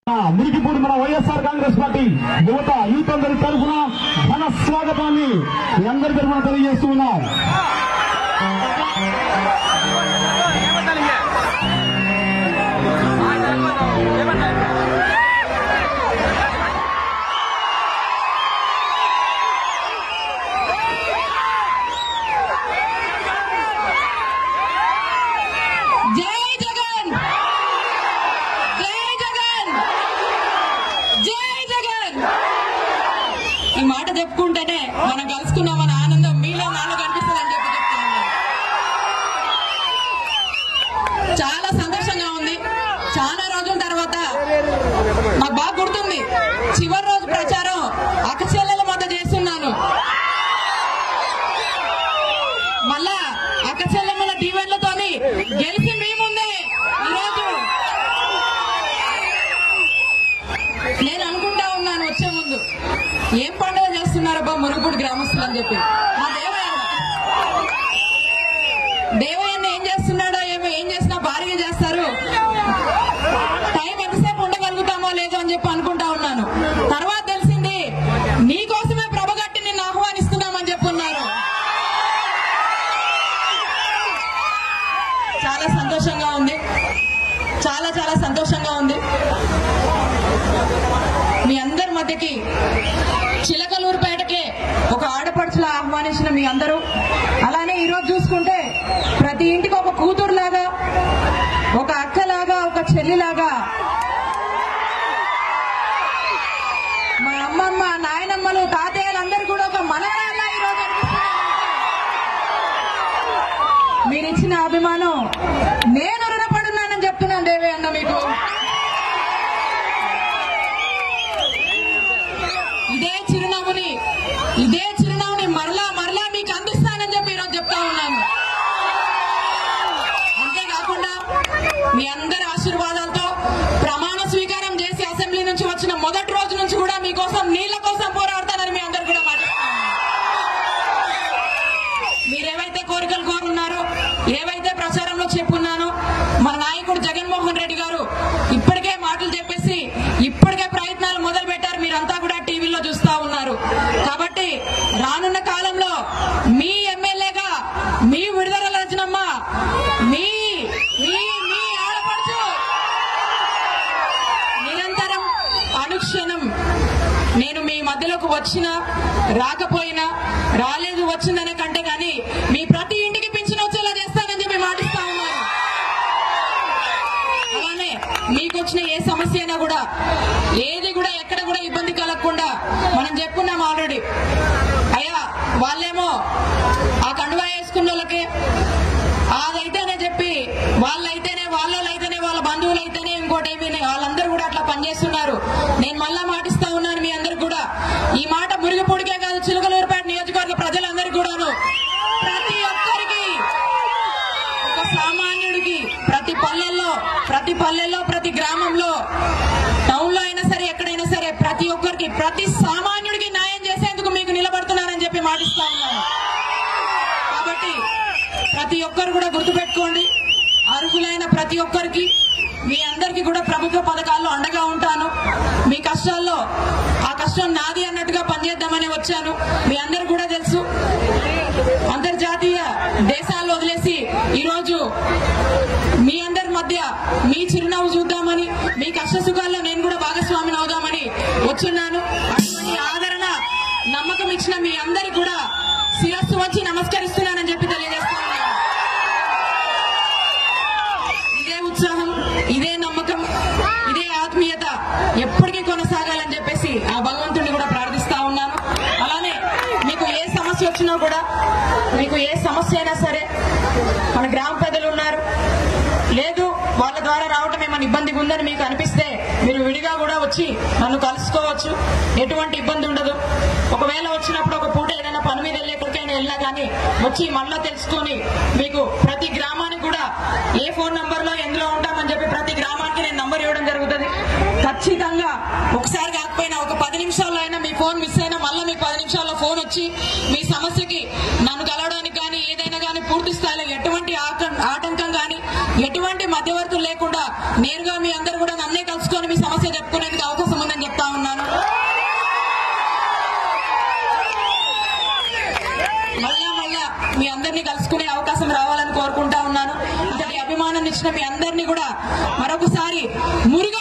మురికిపూడి మన YSR Congress party యువత youth అందరి తరఫున ఘన స్వాగతాన్ని మీ అందరి తరఫున తెలియజేస్తూ ఉన్నాం జై జగన్ జై జగన్ జై జగన్ ఈ మాట చెప్పుకుంటేనే మనం కలుసుకున్నామన్న ఆనందం మీలో నాలో కనిపిస్తుందని చెప్పి చెప్తున్నాను చాలా సంతోషంగా ఉంది చాలా రోజుల తర్వాత నాకు బాగా గుర్తుంది చివరి రోజు ప్రచారం అక్కచెల్లెల మధ్య చేస్తున్నాను మళ్ళా అక్క చెల్లెమ్మల దీవెనలతోని గెలిచి మీ ముందే ఈరోజు నేను అనుకుంటా ఉన్నాను వచ్చే ముందు ఏం పండుగ చేస్తున్నారబ్బా మునుగుడు గ్రామస్తులు అని చెప్పి మా దేవయ్య దేవయ్యన్న ఏం చేస్తున్నాడో ఏమో ఏం చేసినా భారీగా చేస్తారు టైం ఎంతసేపు ఉండగలుగుతామో లేదో అని చెప్పి అనుకుంటా ఉన్నాను తర్వాత తెలిసింది నీకోసమే ప్రభగట్టి నిన్ను ఆహ్వానిస్తున్నామని చెప్పున్నారు చాలా సంతోషంగా ఉంది చాలా చాలా సంతోషంగా ఉంది మీ అందరి మధ్యకి చిలకలూరుపేటకే ఒక ఆడపడుచులా ఆహ్వానించిన మీ అందరూ అలానే ఈరోజు చూసుకుంటే ప్రతి ఇంటికి ఒక కూతురులాగా ఒక అక్కలాగా ఒక చెల్లిలాగా మా అమ్మమ్మ నాయనమ్మలు తాతయ్యలు అందరూ కూడా ఒక మనవరాల్లా ఈరోజు అనిపిస్తున్నారు మీరు ఇచ్చిన అభిమానం నేను రుణపడున్నానని చెప్తున్నాను దేవే అన్న మీకు ఇదే చిరునవ్వుని ఇదే చిరునవ్వుని మరలా మరలా మీకు అందిస్తానని చెప్పి ఈరోజు చెప్తా ఉన్నాను అంతేకాకుండా మీ అందరి ఆశీర్వాదాలతో ప్రమాణ స్వీకారం చేసి అసెంబ్లీ నుంచి వచ్చిన మొదటి రోజు నుంచి కూడా మీకోసం నీళ్ల కోసం పోరాడతానని మీ అందరు కూడా మాట్లాడుతున్నాను మీరేవైతే కోరికలు కోరున్నారో ఏవైతే ప్రచారంలో చెప్పున్నానో మన నాయకుడు జగన్మోహన్ రెడ్డి గారు ఇప్పటికే మాటలు చెప్పేసి ఇప్పటికే ప్రయత్నాలు మొదలు పెట్టారు మీరంతా కూడా టీవీలో చూస్తా ఉన్నారు కాబట్టి రానున్న కాలంలో మీ ఎమ్మెల్యేగా మీ విడుదల రచనమ్మ మీ మీ మీ ఆడపడుచు నిరంతరం అనుక్షణం నేను మీ మధ్యలోకి వచ్చినా రాకపోయినా రాలేదు వచ్చిందనే కంటే గాని మీ ప్రతి ఇంటికి పింఛన్ వచ్చేలా చేస్తానని చెప్పి మాటిస్తా ఉన్నాను అలానే మీకు వచ్చిన ఏ సమస్య అయినా కూడా ఏది కూడా ఎక్కడ కూడా ఇబ్బంది కలగకుండా మనం చెప్పుకున్నాం ఆల్రెడీ అయ్యా వాళ్ళేమో ఆ కండువా వేసుకున్న వాళ్ళకి అదైతేనే చెప్పి వాళ్ళైతేనే వాళ్ళైతేనే వాళ్ళ బంధువులు అయితేనే ఇంకోటి ఏమీ వాళ్ళందరూ కూడా అట్లా పనిచేస్తున్నారు నేను మళ్ళా మాటిస్తా ఉన్నాను మీ అందరికి కూడా ఈ మాట మురిగిపొడికే కాదు చిలుకలూరుపేట నియోజకవర్గ ప్రజలందరికీ కూడాను ప్రతి ఒక్కరికి ఒక సామాన్యుడికి ప్రతి పల్లెల్లో ప్రతి పల్లెల్లో ప్రతి గ్రామంలో టౌన్ లో అయినా సరే ఎక్కడైనా సరే ప్రతి ఒక్కరికి ప్రతి సామాన్యుడికి న్యాయం చేసేందుకు మీకు నిలబడుతున్నానని చెప్పి మాటిస్తా ఉన్నాను కాబట్టి ప్రతి ఒక్కరు కూడా గుర్తుపెట్టుకోండి అర్హులైన ప్రతి ఒక్కరికి మీ అందరికీ కూడా ప్రభుత్వ పథకాల్లో అండగా ఉంటాను మీ కష్టాల్లో ఆ కష్టం నాది అన్నట్టుగా పనిచేద్దామని వచ్చాను మీ అందరు కూడా తెలుసు అంతర్జాతీయ దేశాలు వదిలేసి ఈరోజు మీ అందరి మధ్య మీ చిరునవ్వు చూద్దామని మీ కష్ట సుఖాల్లో నేను కూడా భాగస్వామిని అవుదామని వచ్చున్నాను అటువంటి ఆదరణ నమ్మకం ఇచ్చిన మీ అందరికి కూడా శిరస్సు వచ్చి నమస్కరిస్తున్నానని చెప్పి తెలియజేస్తున్నాను ఇదే ఉత్సాహం ఇదే నమ్మకం ఇదే ఆత్మీయత ఎప్పటికీ కొనసాగాలని చెప్పేసి ఆ భగవంతుడిని కూడా ప్రార్థిస్తా ఉన్నాను అలానే మీకు ఏ సమస్య వచ్చినా కూడా మీకు ఏ సమస్య అయినా సరే మన గ్రామ పెద్దలు ఉన్నారు లేదు వాళ్ళ ద్వారా రావటం ఏమైనా ఇబ్బందిగా ఉందని మీకు అనిపిస్తే మీరు విడిగా కూడా వచ్చి నన్ను కలుసుకోవచ్చు ఎటువంటి ఇబ్బంది ఉండదు ఒకవేళ వచ్చినప్పుడు ఒక పూట ఏదైనా పని మీద వెళ్ళి ఎక్కడికైనా వెళ్ళినా కానీ వచ్చి మళ్ళా తెలుసుకొని మీకు ప్రతి గ్రామానికి కూడా ఏ ఫోన్ నంబర్ లో ఎందులో ఉంటామని చెప్పి ప్రతి గ్రామానికి నేను నంబర్ ఇవ్వడం జరుగుతుంది ఖచ్చితంగా ఒకసారి కాకపోయినా ఒక పది నిమిషాల్లో అయినా మీ ఫోన్ మిస్ అయినా మళ్ళీ మీకు పది నిమిషాల్లో ఫోన్ వచ్చి మీ సమస్యకి నన్ను కలవడానికి కానీ ఏదైనా కానీ పూర్తి స్థాయిలో ఎటువంటి ఆటం- ఆటంకం కానీ ఎటువంటి మధ్యవర్తులు లేకుండా నేరుగా మీ అందరు కూడా నన్నే కలుసుకొని మీ సమస్య చెప్పుకో చెప్పుకునేందుకు అవకాశం ఉందని చెప్తా ఉన్నాను మళ్ళా మళ్ళా మీ అందరినీ కలుసుకునే అవకాశం రావాలని కోరుకుంటా ఉన్నాను ఇంతటి అభిమానాన్ని ఇచ్చిన మీ అందరినీ కూడా మరొకసారి మురుగ